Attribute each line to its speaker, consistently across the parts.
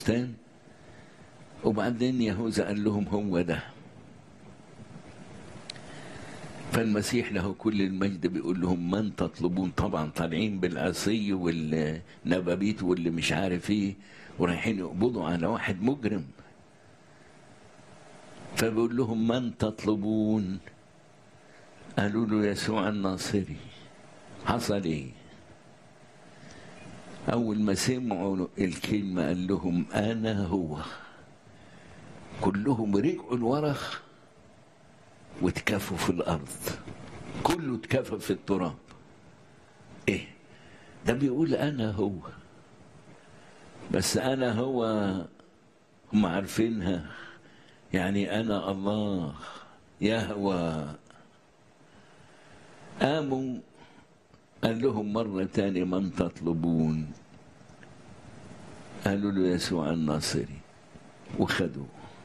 Speaker 1: البستان وبعدين يهوذا قال لهم هو ده فالمسيح له كل المجد بيقول لهم من تطلبون طبعا طالعين بالعصي والنبابيت واللي مش عارف ايه ورايحين يقبضوا على واحد مجرم فبيقول لهم من تطلبون قالوا له يسوع الناصري حصل ايه اول ما سمعوا الكلمه قال لهم انا هو كلهم رجعوا لورا واتكفوا في الارض كله اتكفى في التراب ايه ده بيقول انا هو بس انا هو هم عارفينها يعني انا الله يهوى قاموا قال لهم مرة تانية من تطلبون قالوا له يسوع الناصري وخدوه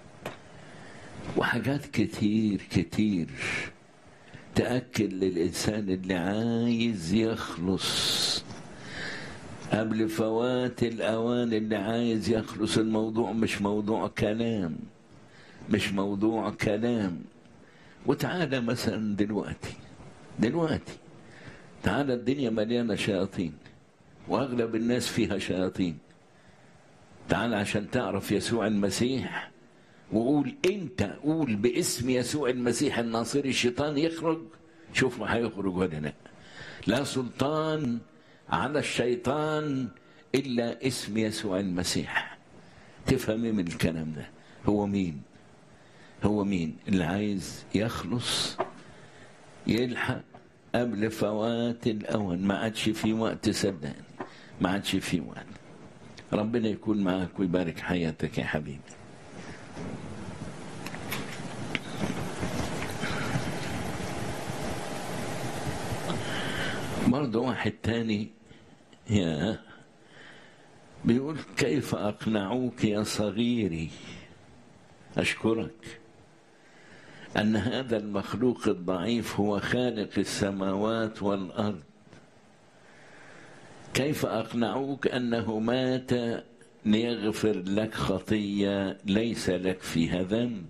Speaker 1: وحاجات كتير كتير تأكد للإنسان اللي عايز يخلص قبل فوات الأوان اللي عايز يخلص الموضوع مش موضوع كلام مش موضوع كلام وتعالى مثلا دلوقتي دلوقتي تعالى الدنيا مليانة شياطين وأغلب الناس فيها شياطين تعال عشان تعرف يسوع المسيح وقول انت قول باسم يسوع المسيح الناصري الشيطان يخرج شوف ما هيخرج ولا لا لا سلطان على الشيطان الا اسم يسوع المسيح تفهمي من الكلام ده هو مين هو مين اللي عايز يخلص يلحق قبل فوات الاوان ما عادش في وقت صدقني ما عادش في وقت ربنا يكون معك ويبارك حياتك يا حبيبي برضه واحد تاني يا بيقول كيف أقنعوك يا صغيري أشكرك أن هذا المخلوق الضعيف هو خالق السماوات والأرض كيف أقنعوك أنه مات ليغفر لك خطية ليس لك فيها ذنب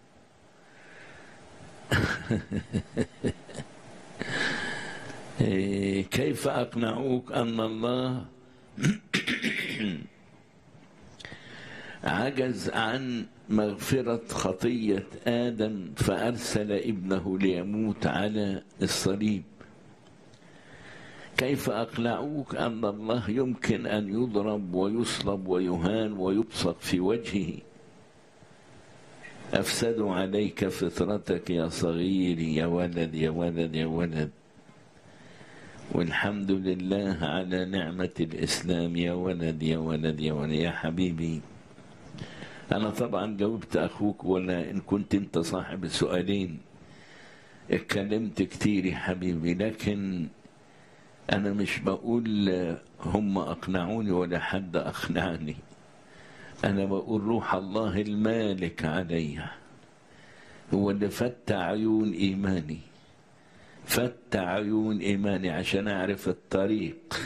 Speaker 1: كيف أقنعوك أن الله عجز عن مغفرة خطية آدم فأرسل ابنه ليموت على الصليب كيف أقنعوك أن الله يمكن أن يضرب ويصلب ويهان ويبصق في وجهه أفسدوا عليك فطرتك يا صغيري يا ولد يا ولد يا ولد والحمد لله على نعمة الإسلام يا ولد يا ولد يا ولد يا حبيبي أنا طبعا جاوبت أخوك ولا إن كنت أنت صاحب السؤالين اتكلمت كتير يا حبيبي لكن أنا مش بقول هم أقنعوني ولا حد أقنعني أنا بقول روح الله المالك علي هو اللي فتح عيون إيماني فتح عيون إيماني عشان أعرف الطريق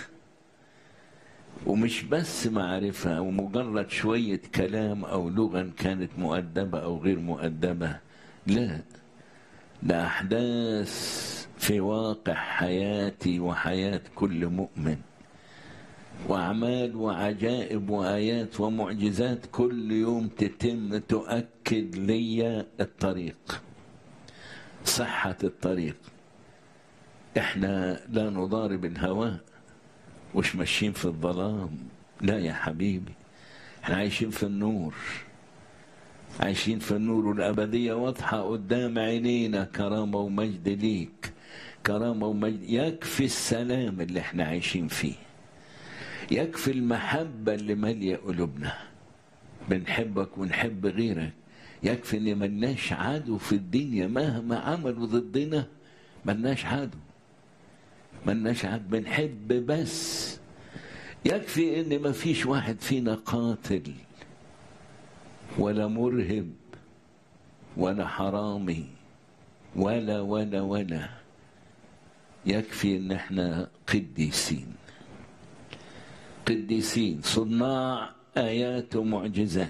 Speaker 1: ومش بس معرفة ومجرد شوية كلام أو لغة كانت مؤدبة أو غير مؤدبة لا ده أحداث في واقع حياتي وحياة كل مؤمن وأعمال وعجائب وآيات ومعجزات كل يوم تتم تؤكد لي الطريق صحة الطريق احنا لا نضارب الهواء وش ماشيين في الظلام لا يا حبيبي احنا عايشين في النور عايشين في النور والأبدية واضحة قدام عينينا كرامة ومجد ليك كرامة ومجد يكفي السلام اللي احنا عايشين فيه يكفي المحبة اللي مالية قلوبنا بنحبك ونحب غيرك يكفي ان ملناش عدو في الدنيا مهما عملوا ضدنا ملناش عدو ملناش عدو بنحب بس يكفي ان مفيش واحد فينا قاتل ولا مرهب ولا حرامي ولا ولا ولا يكفي ان احنا قديسين قديسين صناع آيات ومعجزات